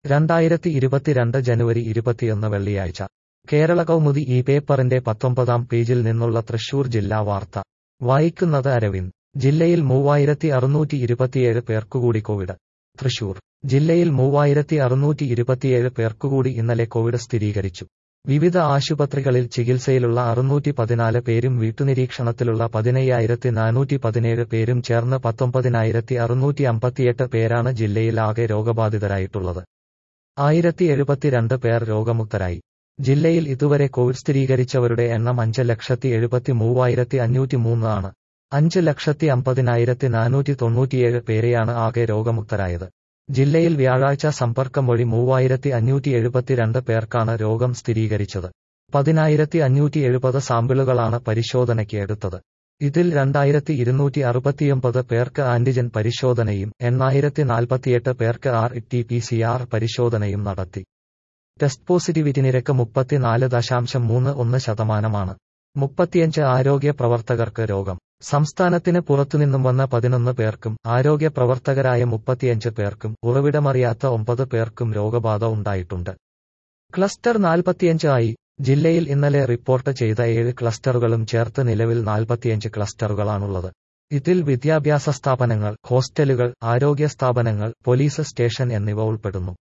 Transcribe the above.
രണ്ടായിരത്തി ഇരുപത്തിരണ്ട് ജനുവരി ഇരുപത്തിയൊന്ന് വെള്ളിയാഴ്ച കേരള കൗമുദി ഈ പേപ്പറിന്റെ പത്തൊമ്പതാം പേജിൽ നിന്നുള്ള തൃശൂർ ജില്ലാ വാർത്ത വായിക്കുന്നത് അരവിന്ദ് ജില്ലയിൽ മൂവായിരത്തി അറുന്നൂറ്റി ഇരുപത്തിയേഴ് പേർക്കുകൂടി കോവിഡ് തൃശൂർ ജില്ലയിൽ മൂവായിരത്തി അറുന്നൂറ്റി ഇരുപത്തിയേഴ് പേർക്കുകൂടി ഇന്നലെ കോവിഡ് സ്ഥിരീകരിച്ചു വിവിധ ആശുപത്രികളിൽ ചികിത്സയിലുള്ള അറുന്നൂറ്റി പതിനാല് പേരും വീട്ടുനിരീക്ഷണത്തിലുള്ള പതിനയ്യായിരത്തി നാനൂറ്റി പതിനേഴ് പേരും ചേർന്ന് പത്തൊമ്പതിനായിരത്തി അറുന്നൂറ്റി അമ്പത്തിയെട്ട് പേരാണ് ജില്ലയിൽ ആകെ രോഗബാധിതരായിട്ടുള്ളത് ആയിരത്തി എഴുപത്തിരണ്ട് പേർ രോഗമുക്തരായി ജില്ലയിൽ ഇതുവരെ കോവിഡ് സ്ഥിരീകരിച്ചവരുടെ എണ്ണം അഞ്ച് ലക്ഷത്തി എഴുപത്തി മൂവായിരത്തി അഞ്ഞൂറ്റി മൂന്ന് ആണ് അഞ്ച് ലക്ഷത്തി അമ്പതിനായിരത്തി നാനൂറ്റി തൊണ്ണൂറ്റിയേഴ് പേരെയാണ് ആകെ രോഗമുക്തരായത് ജില്ലയിൽ വ്യാഴാഴ്ച സമ്പർക്കം വഴി മൂവായിരത്തി അഞ്ഞൂറ്റി എഴുപത്തിരണ്ട് പേർക്കാണ് രോഗം സ്ഥിരീകരിച്ചത് പതിനായിരത്തി അഞ്ഞൂറ്റി എഴുപത് സാമ്പിളുകളാണ് പരിശോധനയ്ക്ക് എടുത്തത് ഇതിൽ രണ്ടായിരത്തി ഇരുന്നൂറ്റി അറുപത്തിയൊമ്പത് പേർക്ക് ആന്റിജൻ പരിശോധനയും എണ്ണായിരത്തി നാൽപ്പത്തിയെട്ട് പേർക്ക് R T P C R പരിശോധനയും നടത്തി ടെസ്റ്റ് പോസിറ്റിവിറ്റി നിരക്ക് മുപ്പത്തിനാല് ദശാംശം മൂന്ന് ഒന്ന് ശതമാനമാണ് മുപ്പത്തിയഞ്ച് ആരോഗ്യ പ്രവർത്തകർക്ക് രോഗം സംസ്ഥാനത്തിന് പുറത്തുനിന്നും വന്ന പതിനൊന്ന് പേർക്കും ആരോഗ്യ പ്രവർത്തകരായ മുപ്പത്തിയഞ്ച് പേർക്കും ഉറവിടമറിയാത്ത ഒമ്പത് പേർക്കും രോഗബാധ ഉണ്ടായിട്ടുണ്ട് ക്ലസ്റ്റർ നാൽപ്പത്തിയഞ്ച് ആയി ജില്ലയിൽ ഇന്നലെ റിപ്പോർട്ട് ചെയ്ത ഏഴ് ക്ലസ്റ്ററുകളും ചേർത്ത് നിലവിൽ നാൽപ്പത്തിയഞ്ച് ക്ലസ്റ്ററുകളാണുള്ളത് ഇതിൽ വിദ്യാഭ്യാസ സ്ഥാപനങ്ങൾ ഹോസ്റ്റലുകൾ ആരോഗ്യ സ്ഥാപനങ്ങൾ പോലീസ് സ്റ്റേഷൻ എന്നിവ ഉൾപ്പെടുന്നു